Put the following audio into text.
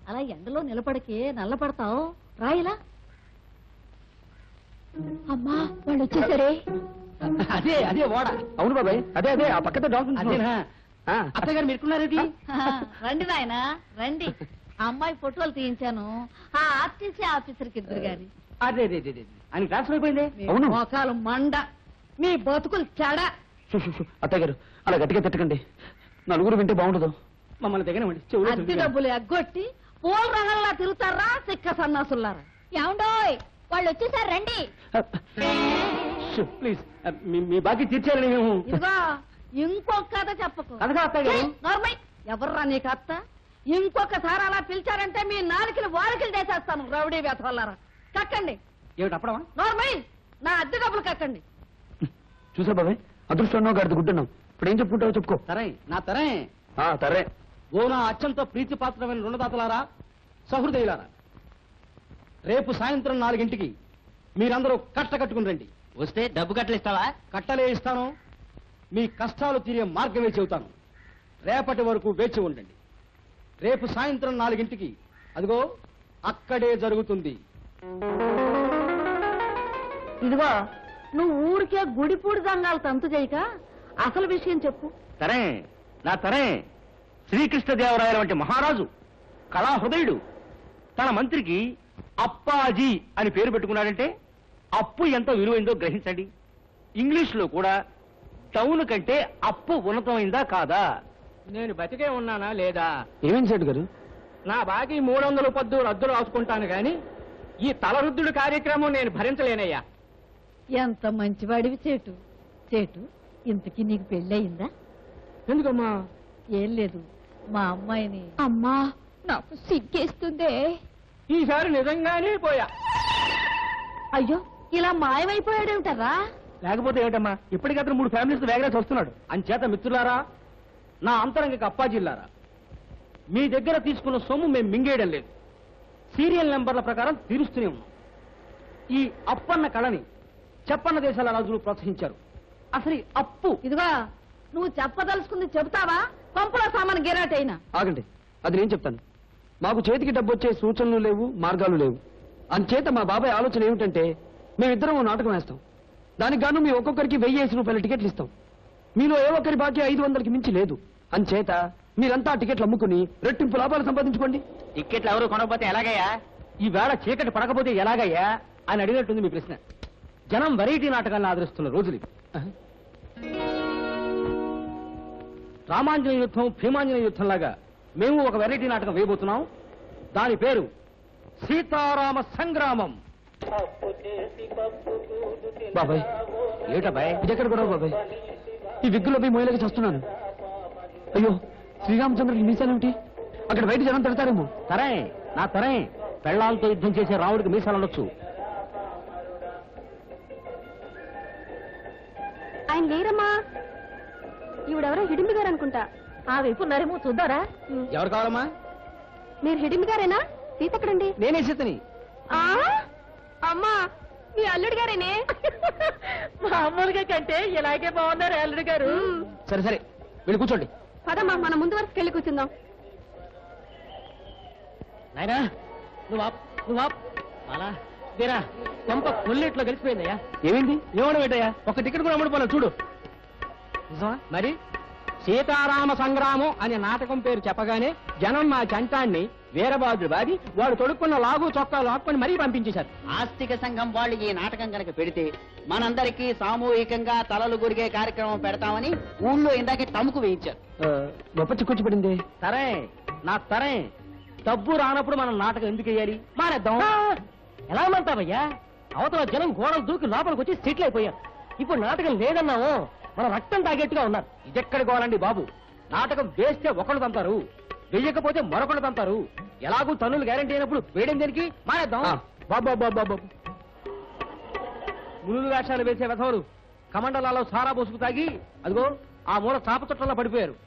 అలా ఎండలో నిలబడకే నల్లపడతావు రాయిలా అమ్మా వాళ్ళు వచ్చేసరే అదే అదే ఓడ అవును బాబాయ్ అదే అదే ఆ పక్కన డాల్ఫిన్స్ అదేనా ఆ, అత్తయ్య గారు మీరుకున్నారేంటి రండి నాయనా రండి ఆ అమ్మాయి ఫోటోలు తీయించాను ఆ ఆర్టీసీ ఆఫీసర్కి ఇద్దరు గాని అదే అదే అదే అదే. ఆయన ట్రాన్స్ఫర్ అయిపోయింది మీ అవును. మోకాలు మండ మీ బతుకులు చెడ షు, షు, షు. అత్తయ్య గారు అలా గట్టిగా తిట్టకండి నలుగురు వింటే బాగుండదు మమ్మల్ని దగ్గరమండి చెవులు అద్దె డబ్బులు ఎగ్గొట్టి పూల రంగంలా తిరుగుతారా సిక్క సన్నాసులారా ఏమండోయ్ వాళ్ళు వచ్చేసారు రండి ప్లీజ్ మీ మీ బాకీ తీర్చారని మేము ఇదిగో ఇంకొక కథ చెప్పకు కథగా అత్తయ్య గారు నార్మల్ ఎవర్రా నీకు అత్త ఇంకొకసారి అలా పిలిచారంటే మీ నాలుకలు వారికలు చేసేస్తాను రౌడీ వేతవల్లారా కక్కండి ఏమిటి అప్పడమా నార్మల్ నా అద్దె డబ్బులు కక్కండి చూసా బాబాయ్ అదృష్టం గడిది గుడ్డున్నాం ఇప్పుడు ఏం చెప్పుకుంటావో చెప్పుకో తరే నా తరే ఆ, సరే ఓ నా అత్యంత ప్రీతిపాత్రమైన రుణదాతలారా సహృదయులారా రేపు సాయంత్రం నాలుగింటికి మీరందరూ కట్ట కట్టుకుని రండి వస్తే డబ్బు కట్టలు ఇస్తావా కట్టలే ఇస్తాను మీ కష్టాలు తీరే మార్గమే చెబుతాను రేపటి వరకు వేచి ఉండండి రేపు సాయంత్రం నాలుగింటికి అదిగో అక్కడే జరుగుతుంది ఇదిగో నువ్వు ఊరికే గుడిపూడి దంగాలు తంతు చేయక అసలు విషయం చెప్పు తరే నా తరే శ్రీకృష్ణదేవరాయల వంటి మహారాజు కళాహృదయుడు తన మంత్రికి అప్పాజీ అని పేరు పెట్టుకున్నాడంటే అప్పు ఎంత విలువైందో గ్రహించండి ఇంగ్లీష్ లో కూడా టౌన్ కంటే అప్పు ఉన్నతమైందా కాదా నేను బతికే ఉన్నానా లేదా ఏమేం సేటు గారు నా బాకీ మూడు వందల పద్దు రద్దు రాసుకుంటాను గాని ఈ తలరుద్దుడు కార్యక్రమం నేను భరించలేనయ్యా ఎంత మంచివాడివి చేటు చేటు ఇంతకీ నీకు పెళ్ళయిందా ఎందుకమ్మా ఏం లేదు మా అమ్మాయిని అమ్మా నాకు సిగ్గేస్తుందే ఈసారి నిజంగానే పోయా అయ్యో ఇలా మాయమైపోయాడేమిటరా లేకపోతే ఏమిటమ్మా ఇప్పటికతను మూడు ఫ్యామిలీస్ వేగరేసి వస్తున్నాడు అంచేత మిత్రులారా నా అంతరంగక అప్పాజిల్లారా మీ దగ్గర తీసుకున్న సొమ్ము మేము మింగేయడం లేదు సీరియల్ నెంబర్ల ప్రకారం తీరుస్తూనే ఉన్నాం ఈ అప్పన్న కళని చెప్పన్న దేశాల రాజులు ప్రోత్సహించారు అసలు ఈ అప్పు ఇదిగో నువ్వు చెప్పదలుచుకుంది చెబుతావా పంపుల సామాన్ గిరాటైనా ఆగండి అది నేను చెప్తాను మాకు చేతికి డబ్బు వచ్చే సూచనలు లేవు మార్గాలు లేవు అంచేత మా బాబాయ్ ఆలోచన ఏమిటంటే మేమిద్దరం ఓ నాటకం వేస్తాం దానికి గాను మీ ఒక్కొక్కరికి వెయ్యి వేసి రూపాయల టికెట్లు ఇస్తాం మీలో ఏ ఒక్కరి బాకీ ఐదు వందలకి మించి లేదు అంచేత మీరంతా ఆ టికెట్లు అమ్ముకుని రెట్టింపు లాభాలు సంపాదించుకోండి టిక్కెట్లు ఎవరు కొనకపోతే ఎలాగయ్యా ఈ వేళ చీకటి పడకపోతే ఎలాగయ్యా అని అడిగినట్టుంది మీ ప్రశ్న జనం వెరైటీ నాటకాలను ఆదరిస్తున్న రోజులు ఇవి. రామాంజనేయ యుద్ధం భీమాంజనేయ యుద్ధం లాగా మేము ఒక వెరైటీ నాటకం వేయబోతున్నాం దాని పేరు సీతారామ సంగ్రామం బాబాయ్ ఏటబాయ్ ఇది ఎక్కడ కూడా బాబాయ్ ఈ విగ్గులో పోయి మొయ్యలకి చస్తున్నాను అయ్యో శ్రీరామచంద్రుడికి మీసాలేమిటి అక్కడ బయట జనం పెడతారేమో తరే నా తరే పెళ్లాలతో యుద్ధం చేసే రాముడికి మీసాలు ఉండొచ్చు ఆయన లేరమ్మా ఈవిడెవరో హిడింబి గారు అనుకుంటా ఆ వైపు ఉన్నారేమో చూద్దారా ఎవరు కావాలమ్మా మీరు హిడింబి గారేనా సీత ఎక్కడండి నేనే సీతని ఆ? అమ్మా మీ అల్లుడు గారేనే మామూలుగా కంటే ఇలాగే బాగున్నారు అల్లుడు గారు సరే సరే వెళ్ళి కూర్చోండి పదమ్మా మన ముందు వరకు వెళ్ళి కూర్చుందాం నాయనా నువ్వు ఆప్ నువ్వు ఆప్ అలా తీరా కొంప కొల్లేట్లో కలిసిపోయిందయ్యా ఏమైంది ఏమన్నా పెట్టయ్యా ఒక టికెట్ కూడా అమ్ముడుపోలే చూడు నిజమా మరి సీతారామ సంగ్రామం అనే నాటకం పేరు చెప్పగానే జనం మా చంటాన్ని వీరబాదుడు బాది వాడు తొడుక్కున్న లాగు చొక్కా లాక్కొని మరీ పంపించేశారు ఆస్తిక సంఘం వాళ్ళు ఈ నాటకం కనుక పెడితే మనందరికీ సామూహికంగా తలలు గురిగే కార్యక్రమం పెడతామని ఊళ్ళో ఇందాకే తముకు వేయించారు ఆ, గొప్ప చిక్కొచ్చి పడింది సరే నా తరే డబ్బు రానప్పుడు మనం నాటకం ఎందుకు వేయాలి మానేద్దాం ఎలా మంటావయ్యా అవతల జనం గోడలు దూకి లోపలికి వచ్చి సెటిల్ అయిపోయారు ఇప్పుడు నాటకం లేదన్నాము మన రక్తం తాగేట్టుగా ఉన్నారు ఇదెక్కడి గోలండి బాబు నాటకం వేస్తే ఒకళ్ళు తంతారు వెయ్యకపోతే మరొకళ్ళు తంతారు ఎలాగూ తన్నులు గ్యారంటీ అయినప్పుడు వేయడం దేనికి మానేద్దాం ఆ. బాబా బాబా బాబు మునులు వేషాలు వేసే వెధవరు కమండలాలో సారా పోసుకు తాగి అదిగో ఆ మూల చాప చుట్టంలో పడిపోయారు